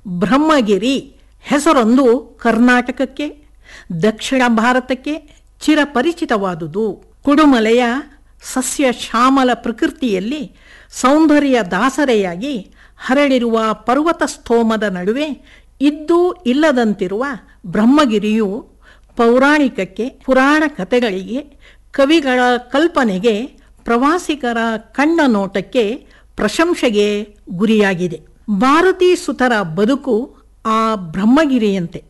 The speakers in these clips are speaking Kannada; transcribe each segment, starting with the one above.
ಬ್ರಹ್ಮಗಿರಿ ಹೆಸರೊಂದು ಕರ್ನಾಟಕಕ್ಕೆ ದಕ್ಷಿಣ ಭಾರತಕ್ಕೆ ಚಿರಪರಿಚಿತವಾದುದು ಕುಡುಮಲೆಯ ಸಸ್ಯ ಶ್ಯಾಮಲ ಪ್ರಕೃತಿಯಲ್ಲಿ ಸೌಂದರ್ಯ ದಾಸರೆಯಾಗಿ ಹರಡಿರುವ ಪರ್ವತ ಸ್ತೋಮದ ನಡುವೆ ಇದ್ದೂ ಇಲ್ಲದಂತಿರುವ ಬ್ರಹ್ಮಗಿರಿಯು ಪೌರಾಣಿಕಕ್ಕೆ ಪುರಾಣ ಕಥೆಗಳಿಗೆ ಕವಿಗಳ ಕಲ್ಪನೆಗೆ ಪ್ರವಾಸಿಗರ ಕಣ್ಣ ನೋಟಕ್ಕೆ ಪ್ರಶಂಸೆಗೆ ಗುರಿಯಾಗಿದೆ ಭಾರತೀ ಸುತರ ಬದುಕು ಆ ಬ್ರಹ್ಮಗಿರಿಯಂತೆ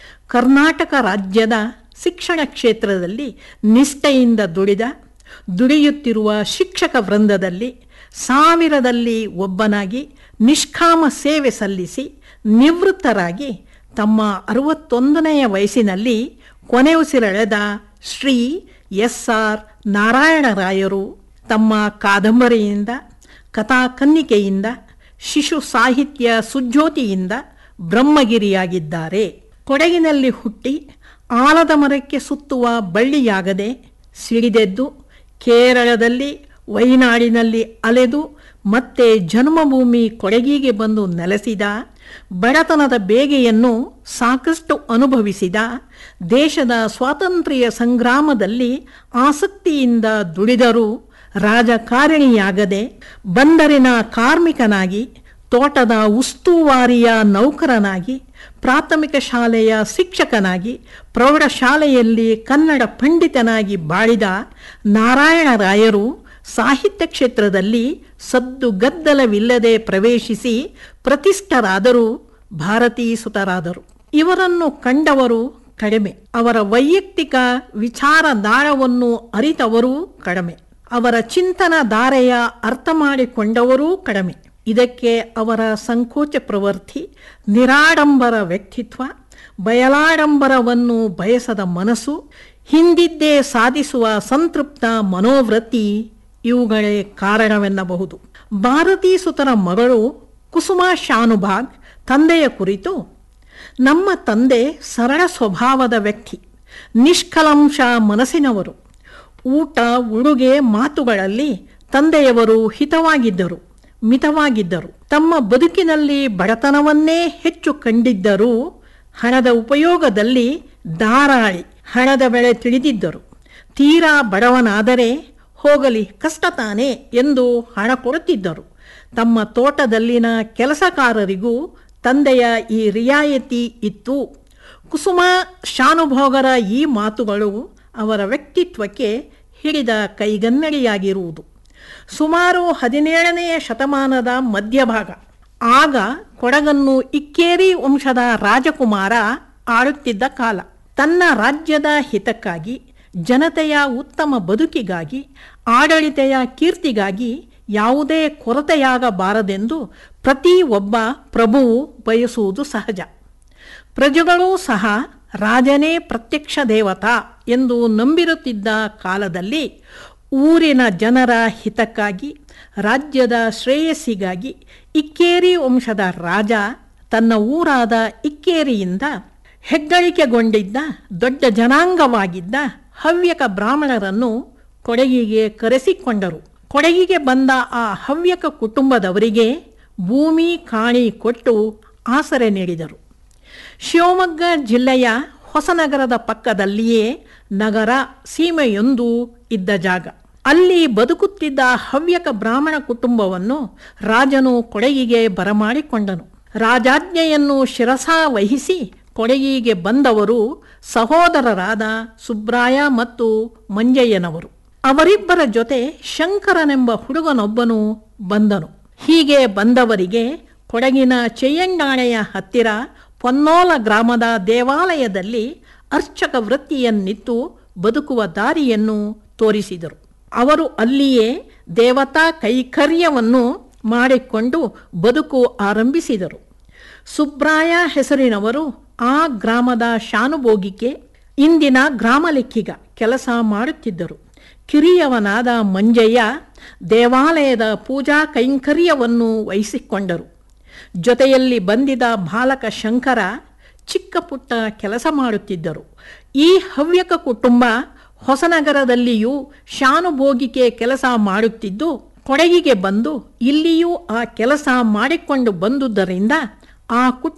ಕರ್ನಾಟಕ ರಾಜ್ಯದ ಶಿಕ್ಷಣ ಕ್ಷೇತ್ರದಲ್ಲಿ ನಿಷ್ಠೆಯಿಂದ ದುಡಿದ ದುಡಿಯುತ್ತಿರುವ ಶಿಕ್ಷಕ ವೃಂದದಲ್ಲಿ ಸಾವಿರದಲ್ಲಿ ಒಬ್ಬನಾಗಿ ನಿಷ್ಕಾಮ ಸೇವೆ ಸಲ್ಲಿಸಿ ನಿವೃತ್ತರಾಗಿ ತಮ್ಮ ಅರವತ್ತೊಂದನೆಯ ವಯಸ್ಸಿನಲ್ಲಿ ಕೊನೆಯುಸಿರೆಳೆದ ಶ್ರೀ ಎಸ್ ಆರ್ ನಾರಾಯಣರಾಯರು ತಮ್ಮ ಕಾದಂಬರಿಯಿಂದ ಕಥಾಕನ್ನಿಕೆಯಿಂದ ಶಿಶು ಸಾಹಿತ್ಯ ಸುಜ್ಯೋತಿಯಿಂದ ಬ್ರಹ್ಮಗಿರಿಯಾಗಿದ್ದಾರೆ ಕೊಡಗಿನಲ್ಲಿ ಹುಟ್ಟಿ ಆಲದ ಮರಕ್ಕೆ ಸುತ್ತುವ ಬಳ್ಳಿಯಾಗದೆ ಸಿಡಿದೆದ್ದು ಕೇರಳದಲ್ಲಿ ವೈನಾಡಿನಲ್ಲಿ ಅಲೆದು ಮತ್ತೆ ಜನ್ಮಭೂಮಿ ಕೊಡಗಿಗೆ ಬಂದು ನೆಲೆಸಿದ ಬಡತನದ ಬೇಗೆಯನ್ನು ಸಾಕಷ್ಟು ಅನುಭವಿಸಿದ ದೇಶದ ಸ್ವಾತಂತ್ರ್ಯ ಸಂಗ್ರಾಮದಲ್ಲಿ ಆಸಕ್ತಿಯಿಂದ ದುಡಿದರೂ ರಾಜಕಾರಣಿಯಾಗದೆ ಬಂದರಿನ ಕಾರ್ಮಿಕನಾಗಿ ತೋಟದ ಉಸ್ತುವಾರಿಯ ನೌಕರನಾಗಿ ಪ್ರಾಥಮಿಕ ಶಾಲೆಯ ಶಿಕ್ಷಕನಾಗಿ ಪ್ರೌಢಶಾಲೆಯಲ್ಲಿ ಕನ್ನಡ ಪಂಡಿತನಾಗಿ ಬಾಳಿದ ನಾರಾಯಣರಾಯರು ಸಾಹಿತ್ಯ ಕ್ಷೇತ್ರದಲ್ಲಿ ಸದ್ದು ಗದ್ದಲವಿಲ್ಲದೆ ಪ್ರವೇಶಿಸಿ ಪ್ರತಿಷ್ಠರಾದರು ಭಾರತೀ ಸುತರಾದರು ಇವರನ್ನು ಕಂಡವರು ಕಡಿಮೆ ಅವರ ವೈಯಕ್ತಿಕ ವಿಚಾರಧಾರವನ್ನು ಅರಿತವರೂ ಕಡಿಮೆ ಅವರ ಚಿಂತನ ಧಾರೆಯ ಅರ್ಥ ಮಾಡಿಕೊಂಡವರೂ ಕಡಿಮೆ ಇದಕ್ಕೆ ಅವರ ಸಂಕೋಚ ಪ್ರವೃತ್ತಿ ನಿರಾಡಂಬರ ವ್ಯಕ್ತಿತ್ವ ಬಯಲಾಡಂಬರವನ್ನು ಬಯಸದ ಮನಸ್ಸು ಹಿಂದಿದ್ದೇ ಸಾಧಿಸುವ ಸಂತೃಪ್ತ ಮನೋವೃತ್ತಿ ಇವುಗಳೇ ಕಾರಣವೆನ್ನಬಹುದು ಭಾರತೀ ಸುತರ ಮಗಳು ಕುಸುಮಾ ಶಾನುಭಾಗ್ ತಂದೆಯ ಕುರಿತು ನಮ್ಮ ತಂದೆ ಸರಳ ಸ್ವಭಾವದ ವ್ಯಕ್ತಿ ನಿಷ್ಕಲಂಶ ಮನಸ್ಸಿನವರು ಊಟ ಉಡುಗೆ ಮಾತುಗಳಲ್ಲಿ ತಂದೆಯವರು ಹಿತವಾಗಿದ್ದರು ಮಿತವಾಗಿದ್ದರು ತಮ್ಮ ಬದುಕಿನಲ್ಲಿ ಬಡತನವನ್ನೇ ಹೆಚ್ಚು ಕಂಡಿದ್ದರೂ ಹಣದ ಉಪಯೋಗದಲ್ಲಿ ಧಾರಾಳಿ ಹಣದ ಬೆಳೆ ತಿಳಿದಿದ್ದರು ತೀರಾ ಬಡವನಾದರೆ ಹೋಗಲಿ ಕಷ್ಟ ತಾನೆ ಎಂದು ಹಣ ಕೊಡುತ್ತಿದ್ದರು ತಮ್ಮ ತೋಟದಲ್ಲಿನ ಕೆಲಸಕಾರರಿಗೂ ತಂದೆಯ ಈ ರಿಯಾಯಿತಿ ಇತ್ತು ಕುಸುಮ ಶಾನುಭೋಗರ ಈ ಮಾತುಗಳು ಅವರ ವ್ಯಕ್ತಿತ್ವಕ್ಕೆ ಹಿಡಿದ ಕೈಗನ್ನಡಿಯಾಗಿರುವುದು ಸುಮಾರು ಹದಿನೇಳನೆಯ ಶತಮಾನದ ಮಧ್ಯಭಾಗ ಆಗ ಕೊಡಗನ್ನು ಇಕ್ಕೇರಿ ವಂಶದ ರಾಜಕುಮಾರ ಆಳುತ್ತಿದ್ದ ಕಾಲ ತನ್ನ ರಾಜ್ಯದ ಹಿತಕ್ಕಾಗಿ ಜನತೆಯ ಉತ್ತಮ ಬದುಕಿಗಾಗಿ ಆಡಳಿತೆಯ ಕೀರ್ತಿಗಾಗಿ ಯಾವುದೇ ಕೊರತೆಯಾಗಬಾರದೆಂದು ಪ್ರತಿ ಒಬ್ಬ ಪ್ರಭುವು ಬಯಸುವುದು ಸಹಜ ಪ್ರಜೆಗಳೂ ಸಹ ರಾಜನೇ ಪ್ರತ್ಯಕ್ಷ ದೇವತಾ ಎಂದು ನಂಬಿರುತ್ತಿದ್ದ ಕಾಲದಲ್ಲಿ ಊರಿನ ಜನರ ಹಿತಕ್ಕಾಗಿ ರಾಜ್ಯದ ಶ್ರೇಯಸ್ಸಿಗಾಗಿ ಇಕ್ಕೇರಿ ವಂಶದ ರಾಜ ತನ್ನ ಊರಾದ ಇಕ್ಕೇರಿಯಿಂದ ಹೆಗ್ಗಳಿಕೆಗೊಂಡಿದ್ದ ದೊಡ್ಡ ಜನಾಂಗವಾಗಿದ್ದ ಹವ್ಯಕ ಬ್ರಾಹ್ಮಣರನ್ನು ಕೊಡಗಿಗೆ ಕರೆಸಿಕೊಂಡರು ಕೊಡಗಿಗೆ ಬಂದ ಆ ಹವ್ಯಕ ಕುಟುಂಬದವರಿಗೆ ಭೂಮಿ ಕಾಣಿ ಕೊಟ್ಟು ಆಸರೆ ನೀಡಿದರು ಶಿವಮೊಗ್ಗ ಜಿಲ್ಲೆಯ ಹೊಸನಗರದ ಪಕ್ಕದಲ್ಲಿಯೇ ನಗರ ಸೀಮೆಯೊಂದು ಇದ್ದ ಜಾಗ ಅಲ್ಲಿ ಬದುಕುತ್ತಿದ್ದ ಹವ್ಯಕ ಬ್ರಾಹ್ಮಣ ಕುಟುಂಬವನ್ನು ರಾಜನು ಕೊಡಗಿಗೆ ಬರಮಾಡಿಕೊಂಡನು ರಾಜಾಜ್ಞೆಯನ್ನು ಶಿರಸಾ ವಹಿಸಿ ಕೊಡಗಿಗೆ ಬಂದವರು ಸಹೋದರರಾದ ಸುಬ್ರಾಯ ಮತ್ತು ಮಂಜಯ್ಯನವರು ಅವರಿಬ್ಬರ ಜೊತೆ ಶಂಕರನೆಂಬ ಹುಡುಗನೊಬ್ಬನು ಬಂದನು ಹೀಗೆ ಬಂದವರಿಗೆ ಕೊಡಗಿನ ಚೆಯ್ಯಣ್ಣಾಣೆಯ ಹತ್ತಿರ ಪೊನ್ನೋಲ ಗ್ರಾಮದ ದೇವಾಲಯದಲ್ಲಿ ಅರ್ಚಕ ವೃತ್ತಿಯನ್ನಿತ್ತು ಬದುಕುವ ದಾರಿಯನ್ನು ತೋರಿಸಿದರು ಅವರು ಅಲ್ಲಿಯೇ ದೇವತಾ ಕೈಕರ್ಯವನ್ನು ಮಾಡಿಕೊಂಡು ಬದುಕು ಆರಂಭಿಸಿದರು ಸುಬ್ರಾಯ ಹೆಸರಿನವರು ಆ ಗ್ರಾಮದ ಶಾನುಭೋಗಿಕೆ ಇಂದಿನ ಗ್ರಾಮ ಲೆಕ್ಕಿಗ ಕೆಲಸ ಮಾಡುತ್ತಿದ್ದರು ಕಿರಿಯವನಾದ ಮಂಜಯ್ಯ ದೇವಾಲಯದ ಪೂಜಾ ಕೈಂಕರ್ಯವನ್ನು ವಹಿಸಿಕೊಂಡರು ಜೊತೆಯಲ್ಲಿ ಬಂದಿದ ಬಾಲಕ ಶಂಕರ ಚಿಕ್ಕ ಪುಟ್ಟ ಕೆಲಸ ಮಾಡುತ್ತಿದ್ದರು ಈ ಹವ್ಯಕ ಕುಟುಂಬ ಹೊಸನಗರದಲ್ಲಿಯೂ ಶಾನುಭೋಗಿಕೆ ಕೆಲಸ ಮಾಡುತ್ತಿದ್ದು ಕೊಡಗಿಗೆ ಬಂದು ಇಲ್ಲಿಯೂ ಆ ಕೆಲಸ ಮಾಡಿಕೊಂಡು ಬಂದುದರಿಂದ ಆ ಕುಟುಂಬ